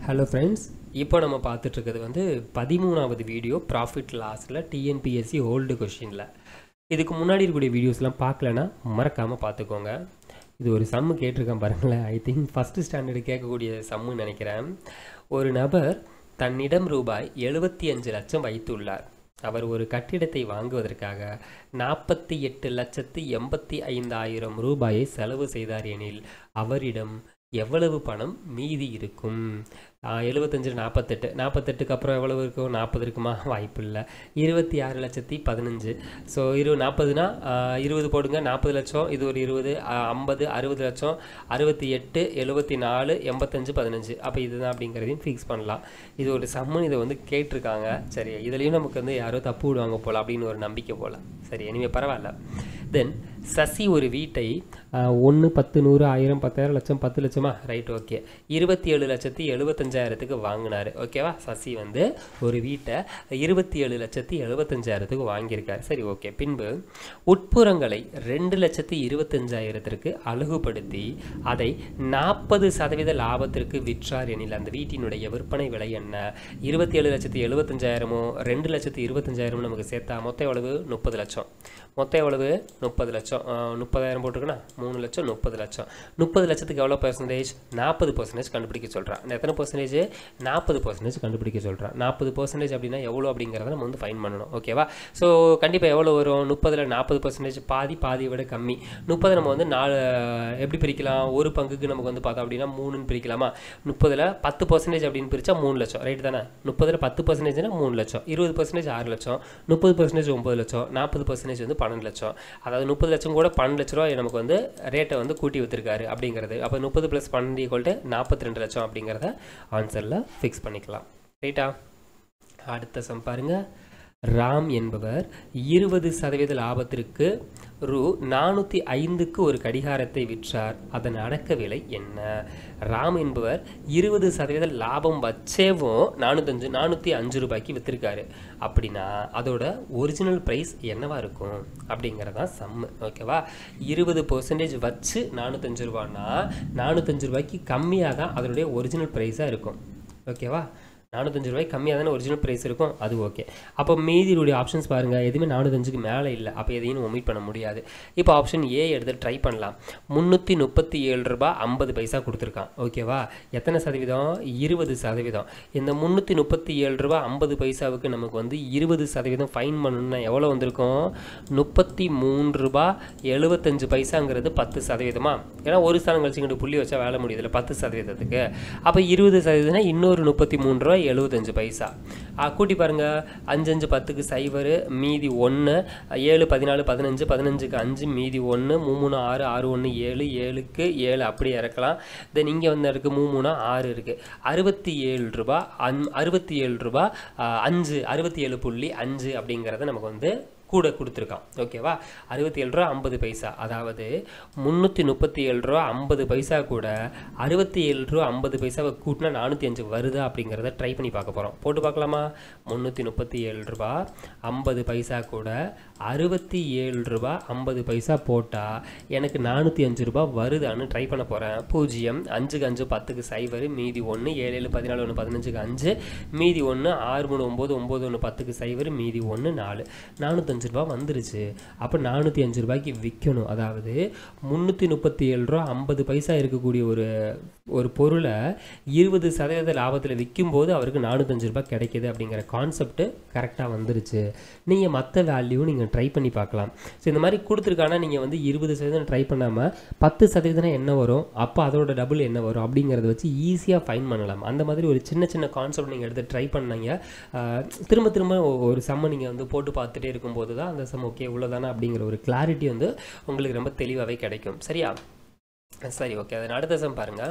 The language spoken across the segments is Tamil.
ஹலோ ஃப்ரெண்ட்ஸ் இப்போ நம்ம பார்த்துட்டு இருக்கிறது வந்து பதிமூணாவது வீடியோ ப்ராஃபிட் லாஸில் டிஎன்பிஎஸ்சி ஓல்டு கொஷினில் இதுக்கு முன்னாடி இருக்கக்கூடிய வீடியோஸ்லாம் பார்க்கலன்னா மறக்காமல் பார்த்துக்கோங்க இது ஒரு சம்மு கேட்டிருக்கேன் பாருங்களேன் ஐ திங்க் ஃபஸ்ட்டு ஸ்டாண்டர்டு கேட்கக்கூடிய சம்முன்னு நினைக்கிறேன் ஒரு நபர் தன்னிடம் ரூபாய் எழுபத்தி அஞ்சு லட்சம் வைத்துள்ளார் அவர் ஒரு கட்டிடத்தை வாங்குவதற்காக நாற்பத்தி எட்டு லட்சத்து எண்பத்தி ஐந்தாயிரம் ரூபாயை செலவு செய்தார் எனில் அவரிடம் எவ்வளவு பணம் மீதி இருக்கும் எழுபத்தஞ்சு நாற்பத்தெட்டு நாற்பத்தெட்டுக்கு அப்புறம் எவ்வளவு இருக்கும் நாற்பது இருக்குமா வாய்ப்பு இல்லை இருபத்தி ஆறு லட்சத்தி பதினஞ்சு ஸோ இரு நாற்பதுனா இருபது போடுங்க நாற்பது லட்சம் இது ஒரு இருபது ஐம்பது அறுபது லட்சம் அறுபத்தி எட்டு எழுபத்தி நாலு எண்பத்தஞ்சு பதினஞ்சு அப்போ இதுதான் அப்படிங்கிறதையும் ஃபிக்ஸ் பண்ணலாம் இது ஒரு சம்மன் இதை வந்து கேட்டிருக்காங்க சரி இதுலேயும் நமக்கு வந்து யாரோ தப்பு விடுவாங்க போல் அப்படின்னு ஒரு நம்பிக்கை போல் சரி இனிமேல் பரவாயில்ல தென் சசி ஒரு வீட்டை ஒன்று பத்து நூறு ஆயிரம் பத்தாயிரம் லட்சம் பத்து லட்சமா ரைட் ஓகே இருபத்தி ஏழு லட்சத்தி எழுபத்தஞ்சாயிரத்துக்கு வாங்கினார் ஓகேவா சசி வந்து ஒரு வீட்டை இருபத்தி ஏழு லட்சத்தி எழுபத்தஞ்சாயிரத்துக்கு வாங்கியிருக்கார் சரி ஓகே பின்பு உட்புறங்களை ரெண்டு லட்சத்தி இருபத்தஞ்சாயிரத்திற்கு அழகுபடுத்தி அதை நாற்பது சதவீத லாபத்திற்கு விற்றார் எனில் அந்த வீட்டினுடைய விற்பனை விலை என்ன இருபத்தி ஏழு லட்சத்தி எழுபத்தஞ்சாயிரமோ ரெண்டு லட்சத்தி இருபத்தஞ்சாயிரமோ நமக்கு சேர்த்தா மொத்தம் எவ்வளவு முப்பது லட்சம் மொத்தம் எவ்வளவு முப்பது லட்சம் முப்பதாயிரம் போட்டிருக்குன்னா மூணு லட்சம் முப்பது லட்சம் முப்பது லட்சத்துக்கு எவ்வளோ பர்சன்டேஜ் நாற்பது பர்சன்டேஜ் கண்டுபிடிக்க சொல்கிறான் எத்தனை பர்சன்டேஜ் நாற்பது பர்சன்டேஜ் கண்டுபிடிக்க சொல்கிறான் நாற்பது பர்சன்டேஜ் அப்படின்னா எவ்வளோ அப்படிங்கிறத நம்ம வந்து ஃபைன் பண்ணணும் ஓகேவா ஸோ கண்டிப்பாக எவ்வளோ வரும் முப்பதில் நாற்பது பர்சன்டேஜ் பாதி பாதியை விட கம்மி முப்பது நம்ம வந்து நாலு எப்படி பிரிக்கலாம் ஒரு பங்குக்கு நமக்கு வந்து பார்த்தோம் அப்படின்னா மூணுன்னு பிரிக்கலாமா முப்பதில் பத்து பர்சன்டேஜ் அப்படின்னு பிரித்தா மூணு லட்சம் ரைட் தானே முப்பதில் பத்து பர்சன்டேஜ்னா மூணு லட்சம் இருபது பர்சன்டேஜ் ஆறு லட்சம் முப்பது பர்சன்டேஜ் ஒம்பது லட்சம் நாற்பது பர்சன்டேஜ் வந்து பன்னெண்டு லட்சம் அதாவது முப்பது லட்சம் கூட பன்னெண்டு லட்ச ரூபா நமக்கு வந்து ரேட்டை வந்து கூட்டி வச்சிருக்காரு அப்படிங்கிறது அப்போ முப்பது ப்ளஸ் பன்னெண்டு ஈக்குவல்ட்டு நாற்பத்தி ரெண்டு லட்சம் அப்படிங்கிறத ஆன்சரில் ஃபிக்ஸ் பண்ணிக்கலாம் ரைட்டா அடுத்த சம் பாருங்க ராம் என்பவர் இருபது சதவீத லாபத்திற்கு ரூ நானூற்றி ஐந்துக்கு ஒரு கடிகாரத்தை விற்றார் அதன் அடக்க விலை என்ன ராம் என்பவர் இருபது சதவீத லாபம் வச்சேவும் நானூற்றஞ்சு நானூற்றி அஞ்சு ரூபாய்க்கு விற்றுருக்காரு அப்படின்னா அதோட ஒரிஜினல் ப்ரைஸ் என்னவா இருக்கும் அப்படிங்கிறதான் சம்மு ஓகேவா இருபது பர்சன்டேஜ் வச்சு நானூற்றஞ்சு ரூபான்னா நானூற்றஞ்சு ரூபாய்க்கு கம்மியாக தான் அதனுடைய ஒரிஜினல் ப்ரைஸாக இருக்கும் ஓகேவா நானூற்றஞ்சு ரூபாய் கம்மியாக தானே ஒரிஜினல் ப்ரைஸ் இருக்கும் அது ஓகே அப்போ மீதியுடைய ஆப்ஷன்ஸ் பாருங்கள் எதுவுமே நானூற்றஞ்சுக்கு மேலே இல்லை அப்போ எதையும் ஒமிட் பண்ண முடியாது இப்போ ஆப்ஷன் ஏ எடுத்து ட்ரை பண்ணலாம் முந்நூற்றி முப்பத்தி ஏழு ரூபா ஐம்பது பைசா கொடுத்துருக்கான் ஓகேவா எத்தனை சதவீதம் இருபது சதவீதம் இந்த முந்நூற்றி முப்பத்தி ஏழு ரூபா ஐம்பது பைசாவுக்கு நமக்கு வந்து இருபது சதவீதம் ஃபைன் பண்ணணும்னா எவ்வளோ வந்திருக்கும் முப்பத்தி மூணு ரூபா எழுபத்தஞ்சு பைசாங்கிறது பத்து சதவீதமா ஏன்னா ஒரு ஸ்தானம் கழிச்சு இங்கிட்டு புள்ளி வச்சா வேலை முடியுதுல பத்து சதவீதத்துக்கு அப்போ இருபது சதவீதம்னா இன்னொரு முப்பத்தி மூணு ரூபா எழுபத்தஞ்சு பைசா கூட்டி பாருங்கள் அஞ்சு அஞ்சு பத்துக்கு சைவர் மீதி ஒன்று ஏழு பதினாலு பதினஞ்சு பதினஞ்சுக்கு அஞ்சு மீதி ஒன்று மூணு ஆறு ஆறு ஒன்று ஏழு ஏழுக்கு ஏழு அப்படி இறக்கலாம் தென் இங்கே வந்து இருக்குது மூணு ஆறு இருக்குது அறுபத்தி ஏழு ரூபா அன் அறுபத்தி ஏழு ரூபா அஞ்சு அறுபத்தி ஏழு புள்ளி அஞ்சு அப்படிங்கிறத நமக்கு வந்து கூட கொடுத்துருக்கான் ஓகேவா அறுபத்தி ஏழு ரூபா ஐம்பது பைசா அதாவது முந்நூற்றி முப்பத்தி ஏழு ரூபா ஐம்பது பைசா கூட அறுபத்தி ஏழு ரூபா ஐம்பது பைசாவை கூட்டினா நானூற்றி அஞ்சு வருதா அப்படிங்கிறத ட்ரை பண்ணி பார்க்க போகிறோம் போட்டு பார்க்கலாமா முந்நூற்றி முப்பத்தி ஏழு ரூபா ஐம்பது பைசா கூட அறுபத்தி ஏழு ரூபா ஐம்பது பைசா போட்டால் எனக்கு நானூற்றி அஞ்சு ரூபா வருதான்னு ட்ரை பண்ண போகிறேன் பூஜ்ஜியம் அஞ்சுக்கு அஞ்சு பத்துக்கு சைவர் மீதி ஒன்று ஏழு ஏழு பதினாலு ஒன்று பதினஞ்சுக்கு அஞ்சு மீதி ஒன்று ஆறு மூணு ஒம்பது ஒம்பது ஒன்று பத்துக்கு சைவர் மீதி ஒன்று நாலு நானூற்றி அஞ்சு ரூபா வந்துருச்சு அப்போ நானூற்றி அஞ்சு ரூபாய்க்கு விற்கணும் அதாவது முந்நூற்றி முப்பத்தி ஏழு ரூபா ஐம்பது பைசா இருக்கக்கூடிய ஒரு ஒரு பொருளை இருபது சதவீத லாபத்தில் விற்கும்போது அவருக்கு நானூற்றஞ்சு ரூபாய் கிடைக்கிது அப்படிங்கிற கான்செப்ட் கரெக்டாக வந்துருச்சு நீங்கள் மற்ற வேல்யூ நீங்கள் ட்ரை பண்ணி பார்க்கலாம் ஸோ இந்த மாதிரி கொடுத்துருக்கானா நீங்கள் வந்து இருபது சதவீதம் ட்ரை பண்ணாமல் பத்து சதவீதம் என்ன வரும் அப்போ அதோட டபுள் என்ன வரும் அப்படிங்கிறத வச்சு ஈஸியாக ஃபைன் பண்ணலாம் அந்த மாதிரி ஒரு சின்ன சின்ன கான்செப்ட் நீங்கள் எடுத்து ட்ரை பண்ணீங்க திரும்ப திரும்ப ஒரு செம்ம நீங்கள் வந்து போட்டு பார்த்துட்டே இருக்கும்போது போது தான் அந்த சம் ஓகே இவ்வளோதானே அப்படிங்கிற ஒரு கிளாரிட்டி வந்து உங்களுக்கு ரொம்ப தெளிவாகவே கிடைக்கும் சரியா சரி ஓகே அதன் அடுத்த சம் பாருங்கள்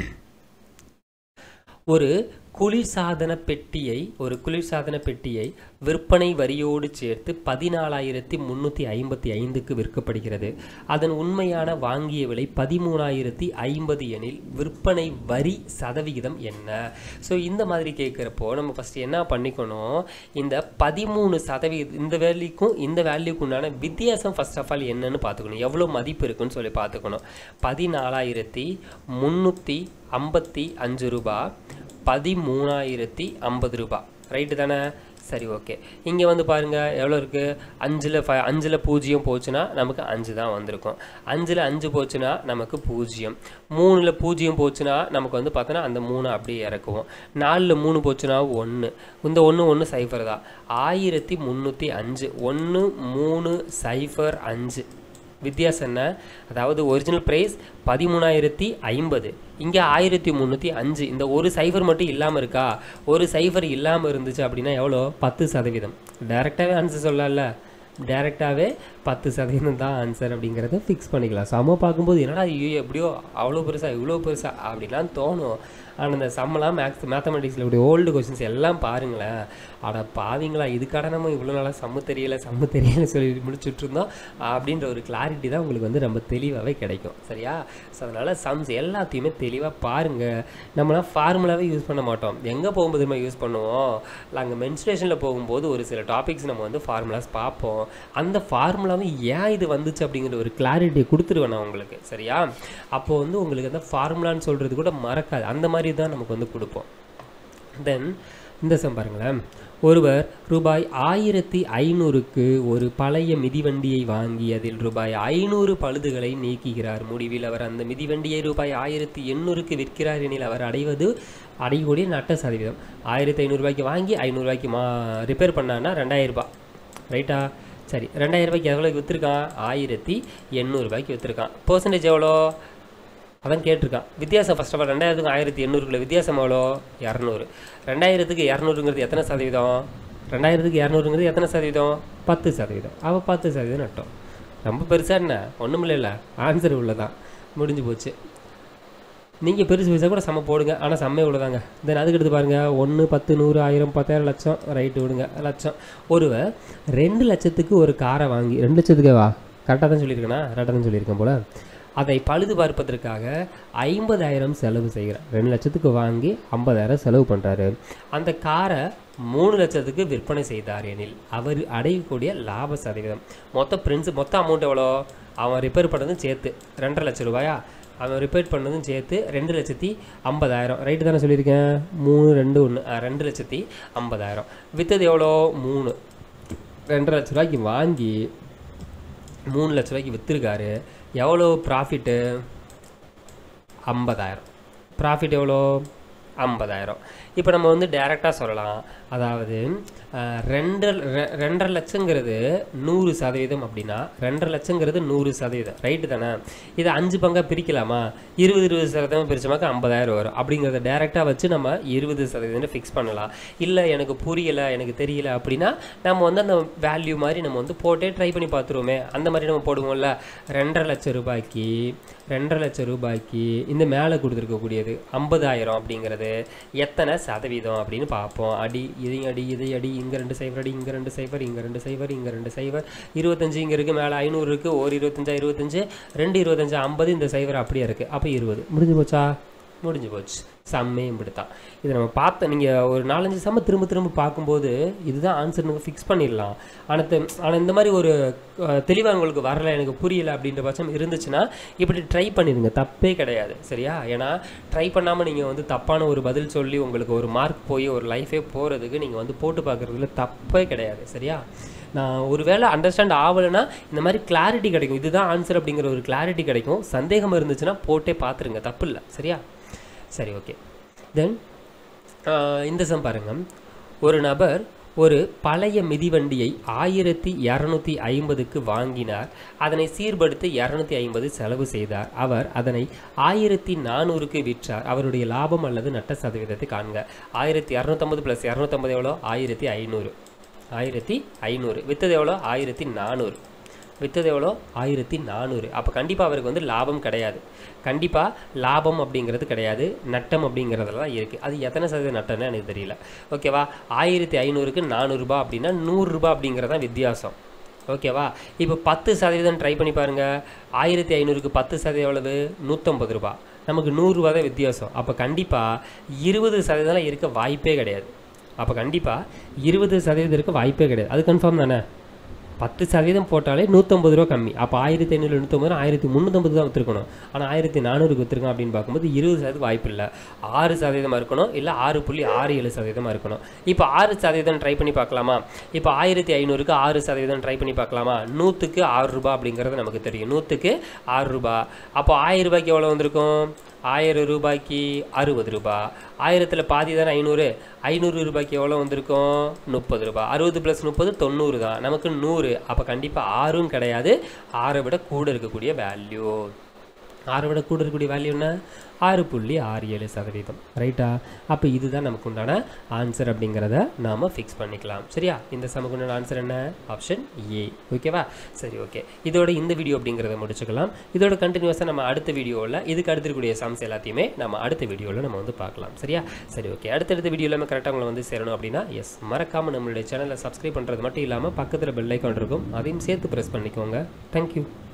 ஒரு குளிர்சாதன பெட்டியை ஒரு குளிர்சாதன பெட்டியை விற்பனை வரியோடு சேர்த்து பதினாலாயிரத்தி முந்நூற்றி ஐம்பத்தி ஐந்துக்கு விற்கப்படுகிறது அதன் உண்மையான வாங்கிய விலை பதிமூணாயிரத்தி ஐம்பது எனில் விற்பனை வரி சதவிகிதம் என்ன ஸோ இந்த மாதிரி கேட்குறப்போ நம்ம ஃபஸ்ட்டு என்ன பண்ணிக்கணும் இந்த பதிமூணு சதவீதம் இந்த வேல்யூக்கும் இந்த வேல்யூக்கு உண்டான வித்தியாசம் ஃபர்ஸ்ட் ஆஃப் ஆல் என்னன்னு பார்த்துக்கணும் எவ்வளோ மதிப்பு இருக்குன்னு சொல்லி பார்த்துக்கணும் பதினாலாயிரத்தி முந்நூற்றி ஐம்பத்தி அஞ்சு ரூபா பதிமூணாயிரத்தி ஐம்பது ரூபாய் ரைட்டு தானே சரி ஓகே இங்கே வந்து பாருங்கள் எவ்வளோ இருக்குது அஞ்சில் ஃப அஞ்சில் பூஜ்ஜியம் போச்சுன்னா நமக்கு அஞ்சு தான் வந்திருக்கும் அஞ்சில் அஞ்சு போச்சுன்னா நமக்கு பூஜ்ஜியம் மூணில் பூஜ்ஜியம் போச்சுன்னா நமக்கு வந்து பார்த்தோன்னா அந்த மூணு அப்படியே இறக்குவோம் நாலில் மூணு போச்சுன்னா ஒன்று இந்த ஒன்று ஒன்று சைஃபர் தான் ஆயிரத்தி முந்நூற்றி அஞ்சு ஒன்று மூணு சைஃபர் அஞ்சு வித்தியாசம் என்ன அதாவது ஒரிஜினல் ப்ரைஸ் பதிமூணாயிரத்தி ஐம்பது இங்கே ஆயிரத்தி முந்நூற்றி அஞ்சு இந்த ஒரு சைஃபர் மட்டும் இல்லாமல் இருக்கா ஒரு சைஃபர் இல்லாமல் இருந்துச்சு அப்படின்னா எவ்வளோ பத்து சதவீதம் டைரெக்டாகவே ஆன்சர் சொல்லல டேரெக்டாகவே பத்து சதவீதம் தான் ஆன்சர் அப்படிங்கிறத ஃபிக்ஸ் பண்ணிக்கலாம் சம பார்க்கும்போது என்னடா ஐயோ எப்படியோ அவ்வளோ பெருசா இவ்வளோ பெருசா அப்படிலாம் தோணும் ஆனால் இந்த சம்மெல்லாம் மேக்ஸ் மேத்தமெட்டிக்ஸில் இப்படி ஓல்டு கொஷின்ஸ் எல்லாம் பாருங்களேன் அட பாவிங்களா இதுக்காக நம்ம இவ்வளோ நாளாக சம்மு தெரியல சம்மு தெரியல சொல்லி முடிச்சுட்டு இருந்தோம் அப்படின்ற ஒரு கிளாரிட்டி தான் உங்களுக்கு வந்து ரொம்ப தெளிவாகவே கிடைக்கும் சரியா ஸோ அதனால் சம்ஸ் எல்லாத்தையுமே தெளிவாக பாருங்கள் நம்மளாம் ஃபார்முலாவே யூஸ் பண்ண மாட்டோம் எங்கே போகும்போது நம்ம யூஸ் பண்ணுவோம் நாங்கள் மென்ஸ்ட்ரேஷனில் போகும்போது ஒரு சில டாபிக்ஸ் நம்ம வந்து ஃபார்முலாஸ் பார்ப்போம் அந்த ஃபார்முலாவை ஏன் இது வந்துச்சு அப்படிங்கிற ஒரு கிளாரிட்டியை கொடுத்துருவேன் நான் உங்களுக்கு சரியா அப்போ வந்து உங்களுக்கு அந்த ஃபார்முலான்னு சொல்கிறது கூட மறக்காது அந்த மாதிரி தான் நமக்கு வந்து கொடுப்போம் தென் இந்த சம் பாருங்களேன் ஒருவர் ரூபாய் ஆயிரத்தி ஐநூறுக்கு ஒரு பழைய மிதிவண்டியை வாங்கி அதில் ரூபாய் ஐநூறு பழுதுகளை நீக்குகிறார் முடிவில் அவர் அந்த மிதிவண்டியை ரூபாய் ஆயிரத்தி எண்ணூறுக்கு விற்கிறார் எனில் அவர் அடைவது அடையக்கூடிய நட்ட சதவீதம் ஆயிரத்தி ஐநூறுரூபாய்க்கு வாங்கி ஐநூறுரூவாய்க்கு மா ரிப்பேர் பண்ணான்னா ரெண்டாயிரம் ரூபாய் ரைட்டா சரி ரெண்டாயிரம் ரூபாய்க்கு எவ்வளோக்கு விற்றுருக்கான் ஆயிரத்தி எண்ணூறுபாய்க்கு விற்றுருக்கான் பர்சன்டேஜ் எவ்வளோ அதான் கேட்டிருக்கான் வித்தியாசம் ஃபர்ஸ்ட் ஆஃப் ஆல் ரெண்டாயிரத்துக்கு ஆயிரத்தி எண்ணூறுக்குள்ள வித்தியாசம் எவ்வளோ இரநூறு ரெண்டாயிரத்துக்கு இரநூறுங்கிறது எத்தனை சதவீதம் ரெண்டாயிரத்துக்கு இரநூறுங்கிறது எத்தனை சதவீதம் பத்து சதவீதம் அவள் பத்து சதவீதம் நட்டோம் ரொம்ப பெருசாக என்ன ஒன்றும் இல்லைல்ல ஆன்சர் உள்ளதான் முடிஞ்சு போச்சு நீங்கள் பெருசு பெருசாக கூட செம்ம போடுங்க ஆனால் செம்மே இவ்வளோதாங்க தென் அதுக்கு எடுத்து பாருங்கள் ஒன்று பத்து நூறு ஆயிரம் பத்தாயிரம் லட்சம் ரைட்டு விடுங்க லட்சம் ஒருவர் ரெண்டு லட்சத்துக்கு ஒரு காரை வாங்கி ரெண்டு லட்சத்துக்கு வா கரெக்டாக தான் சொல்லியிருக்கேனா கரெக்டாக தான் சொல்லியிருக்கேன் போல் அதை பழுது பார்ப்பதற்காக ஐம்பதாயிரம் செலவு செய்கிறார் ரெண்டு லட்சத்துக்கு வாங்கி ஐம்பதாயிரம் செலவு பண்ணுறாரு அந்த காரை மூணு லட்சத்துக்கு விற்பனை செய்தார் எனில் அவர் அடையக்கூடிய லாப சதவீதம் மொத்த பிரின்ஸ் மொத்த அமௌண்ட் எவ்வளோ அவன் ரிப்பேர் பண்ணதும் சேர்த்து ரெண்டரை லட்சம் ரூபாயா அவன் ரிப்பேர் பண்ணதும் சேர்த்து ரெண்டு லட்சத்தி ஐம்பதாயிரம் ரைட்டு தானே சொல்லியிருக்கேன் மூணு ரெண்டு ஒன்று ரெண்டு லட்சத்தி ஐம்பதாயிரம் விற்றது எவ்வளோ மூணு ரெண்டரை லட்ச ரூபாய்க்கு வாங்கி மூணு லட்ச ரூபாய்க்கு விற்றுருக்காரு எவ்வளோ ப்ராஃபிட்டு ஐம்பதாயிரம் ப்ராஃபிட் எவ்வளோ ஐம்பதாயிரம் இப்போ நம்ம வந்து டைரெக்டாக சொல்லலாம் அதாவது அஹ், ரெண்டரை ரெ- ரெண்டரை லட்சங்கிறது நூறு சதவீதம் அப்படின்னா ரெண்டரை லட்சங்கிறது நூறு சதவீதம் ரைட்டு தானே இதை அஞ்சு பங்காக பிரிக்கலாமா இருபது இருபது சதவீதம் பிரிச்சமாக்க ஐம்பதாயிரம் வரும் அப்படிங்கிறத டைரெக்டாக வச்சு நம்ம இருபது சதவீதம் ஃபிக்ஸ் பண்ணலாம் இல்லை எனக்கு புரியலை எனக்கு தெரியல அப்படின்னா நம்ம வந்து அந்த வேல்யூ மாதிரி நம்ம வந்து போட்டே ட்ரை பண்ணி பார்த்துருவோமே அந்த மாதிரி நம்ம போடுவோம்ல ரெண்டரை லட்சம் ரூபாய்க்கு ரெண்டரை லட்சம் ரூபாய்க்கு இந்த மேலே கொடுத்துருக்கக்கூடியது ஐம்பதாயிரம் அப்படிங்கிறது எத்தனை சதவீதம் அப்படின்னு பார்ப்போம் அடி இதை அடி இதை அடி இங்கே ரெண்டு சைஃபர் அடி இங்கே ரெண்டு சைஃபர் இங்கே ரெண்டு சைஃபர் இங்கே ரெண்டு சைஃபர் இருபத்தஞ்சு இங்கே இருக்குது மேலே ஐநூறு இருக்குது ஒரு இருபத்தஞ்சா இருபத்தஞ்சு ரெண்டு இருபத்தஞ்சு ஐம்பது இந்த சைஃபர் அப்படியே இருக்குது அப்போ இருபது முடிஞ்சு போச்சா முடிஞ்சு போச்சு செம்மையும் இப்படித்தான் இதை நம்ம பார்த்த நீங்கள் ஒரு நாலஞ்சு செம்ம திரும்ப திரும்ப பார்க்கும்போது இதுதான் ஆன்சர் நீங்கள் ஃபிக்ஸ் பண்ணிடலாம் ஆனால் ஆனால் இந்த மாதிரி ஒரு தெளிவாக உங்களுக்கு வரல எனக்கு புரியல அப்படின்ற பட்சம் இருந்துச்சுன்னா இப்படி ட்ரை பண்ணிடுங்க தப்பே கிடையாது சரியா ஏன்னா ட்ரை பண்ணாமல் நீங்கள் வந்து தப்பான ஒரு பதில் சொல்லி உங்களுக்கு ஒரு மார்க் போய் ஒரு லைஃபே போகிறதுக்கு நீங்கள் வந்து போட்டு பார்க்குறதுல தப்பே கிடையாது சரியா நான் ஒருவேளை அண்டர்ஸ்டாண்ட் ஆகலைன்னா இந்த மாதிரி கிளாரிட்டி கிடைக்கும் இதுதான் ஆன்சர் அப்படிங்கிற ஒரு கிளாரிட்டி கிடைக்கும் சந்தேகம் இருந்துச்சுன்னா போட்டே பார்த்துருங்க தப்பு இல்லை சரியா சரி ஓகே தென் இந்த சம் பாருங்க ஒரு நபர் ஒரு பழைய மிதிவண்டியை ஆயிரத்தி இரநூத்தி ஐம்பதுக்கு வாங்கினார் அதனை சீர்படுத்த இரநூத்தி ஐம்பது செலவு செய்தார் அவர் அதனை ஆயிரத்தி நானூறுக்கு விற்றார் அவருடைய லாபம் அல்லது நட்ட சதவீதத்தை காண்க ஆயிரத்தி இரநூத்தம்பது ப்ளஸ் இரநூத்தம்பது எவ்வளோ ஆயிரத்தி ஐநூறு ஆயிரத்தி ஐநூறு விற்றது எவ்வளோ ஆயிரத்தி நானூறு விற்றது எவ்வளோ ஆயிரத்தி நானூறு அப்போ கண்டிப்பாக அவருக்கு வந்து லாபம் கிடையாது கண்டிப்பாக லாபம் அப்படிங்கிறது கிடையாது நட்டம் அப்படிங்கிறதெல்லாம் இருக்குது அது எத்தனை சதவீத நட்டம்னு எனக்கு தெரியல ஓகேவா ஆயிரத்தி ஐநூறுக்கு நானூறுரூபா அப்படின்னா நூறுரூபா அப்படிங்கிறது தான் வித்தியாசம் ஓகேவா இப்போ பத்து சதவீதம் ட்ரை பண்ணி பாருங்கள் ஆயிரத்தி ஐநூறுக்கு பத்து சதவீதம் எவ்வளவு நூற்றம்பது ரூபா நமக்கு நூறுரூவா தான் வித்தியாசம் அப்போ கண்டிப்பாக இருபது சதவீதம் இருக்க வாய்ப்பே கிடையாது அப்போ கண்டிப்பாக இருபது சதவீதம் இருக்க வாய்ப்பே கிடையாது அது கன்ஃபார்ம் தானே பத்து சதவீதம் போட்டாலே நூற்றம்பது ரூபா கம்மி அப்போ ஆயிரத்தி ஐநூறு நூற்றம்பது ஆயிரத்தி முந்நூற்றம்பது தான் விற்றுருக்கணும் ஆனால் ஆயிரத்தி நானூறுக்கு விற்றுருக்கோம் அப்படின்னு பார்க்கும்போது இருபது சதவீதம் வாய்ப்பு இல்லை ஆறு சதவீதமாக இருக்கணும் இல்லை ஆறு புள்ளி ஆறு ஏழு சதவீதமாக இருக்கணும் இப்போ ஆறு சதவீதம் ட்ரை பண்ணி பார்க்கலாமா இப்போ ஆயிரத்தி ஐநூறுக்கு ஆறு சதவீதம் ட்ரை பண்ணி பார்க்கலாமா நூற்றுக்கு ஆறு ரூபாய் அப்படிங்கிறது நமக்கு தெரியும் நூற்றுக்கு ஆறு ரூபாய் அப்போ ஆயிரம் ரூபாய்க்கு எவ்வளோ வந்திருக்கும் ஆயிரம் ரூபாய்க்கு அறுபது ரூபாய் ஆயிரத்தில் பாதி தானே ஐநூறு ஐநூறு ரூபாய்க்கு எவ்வளோ வந்திருக்கும் முப்பது ரூபாய் அறுபது ப்ளஸ் முப்பது தொண்ணூறு தான் நமக்கு நூறு அப்போ கண்டிப்பாக ஆறும் கிடையாது ஆறை விட கூட இருக்கக்கூடிய வேல்யூ ஆறை விட கூட இருக்கக்கூடிய வேல்யூ என்ன ஆறு புள்ளி ஆறு ஏழு சதவீதம் ரைட்டா அப்போ இதுதான் நமக்கு உண்டான ஆன்சர் அப்படிங்கிறத நாம் ஃபிக்ஸ் பண்ணிக்கலாம் சரியா இந்த சமக்கு உண்டான ஆன்சர் என்ன ஆப்ஷன் ஏ ஓகேவா சரி ஓகே இதோட இந்த வீடியோ அப்படிங்கிறத முடிச்சுக்கலாம் இதோட கண்டினியூஸாக நம்ம அடுத்த வீடியோவில் இதுக்கு அடுத்திருக்கக்கூடிய சம்ஸ் எல்லாத்தையுமே நம்ம அடுத்த வீடியோவில் நம்ம வந்து பார்க்கலாம் சரியா சரி ஓகே அடுத்தடுத்த வீடியோ எல்லாமே கரெக்டாக உங்களை வந்து சேரணும் அப்படின்னா எஸ் மறக்காமல் நம்மளுடைய சேனலை சப்ஸ்கிரைப் பண்ணுறது மட்டும் இல்லாமல் பக்கத்தில் பெல் ஐக்கான் இருக்கும் அதையும் சேர்த்து ப்ரெஸ் பண்ணிக்கோங்க தேங்க்யூ